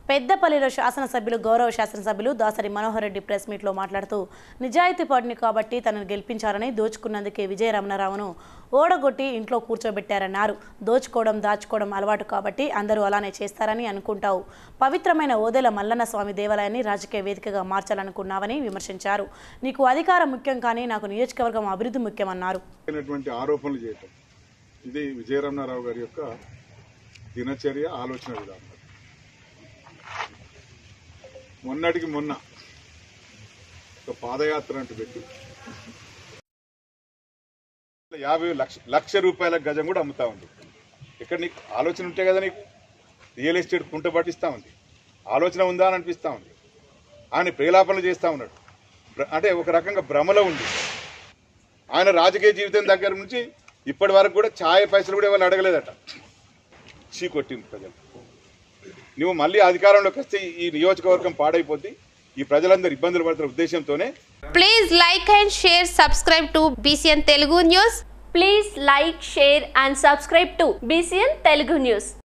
పెద్దపల్లిలో శాసనసభ్యులు గౌరవ శాసనసభ్యులు దాసరి మనోహర్ రెడ్డి ప్రెస్ మీట్లో మాట్లాడుతూ నిజాయితీపరుని కాబట్టి తనను గెలిపించారని దోచుకున్నందుకే విజయ రమణారావును ఓడగొట్టి ఇంట్లో కూర్చోబెట్టారన్నారు దోచుకోవడం దాచుకోవడం అలవాటు కాబట్టి అందరూ అలానే చేస్తారని అనుకుంటావు పవిత్రమైన ఓదెల మల్లన్న స్వామి దేవాలయాన్ని రాజకీయ వేదికగా మార్చాలనుకున్నావని విమర్శించారు నీకు అధికారం ముఖ్యం కానీ నాకు నియోజకవర్గం అభివృద్ధి ముఖ్యమన్నారు అయినటువంటి ఆరోపణలు చేయటం ఇది విజయరమణారావు గారి యొక్క దినచర్య ఆలోచన విధానం మొన్నటికి మొన్న ఒక పాదయాత్ర అంటూ పెట్టి యాభై లక్ష లక్ష రూపాయల గజం కూడా అమ్ముతా ఉంది ఇక్కడ నీకు ఆలోచన ఉంటే కదా నీకు రియల్ ఎస్టేట్ కుంట పట్టిస్తా ఉంది ఆలోచన ఉందా అని అనిపిస్తా ఉంది ఆయన ప్రేలాపనలు చేస్తా ఉన్నాడు భ్ర- అంటే ఒక రకంగా భ్రమలో ఉంది ఆయన రాజకీయ జీవితం దగ్గర నుంచి ఇప్పటి వరకు కూడా ఛాయ పైసలు కూడా వాళ్ళు అడగలేదట చీ కొట్టింది ప్రజలు నువ్వు మళ్ళీ అధికారంలోకి వస్తే ఈ నియోజకవర్గం పాడైపోద్ది ఈ ప్రజలందరూ ఇబ్బందులు పడుతున్న ఉద్దేశంతోనే Please like and share, subscribe to BCN Telugu News. Please like, share and subscribe to BCN Telugu News.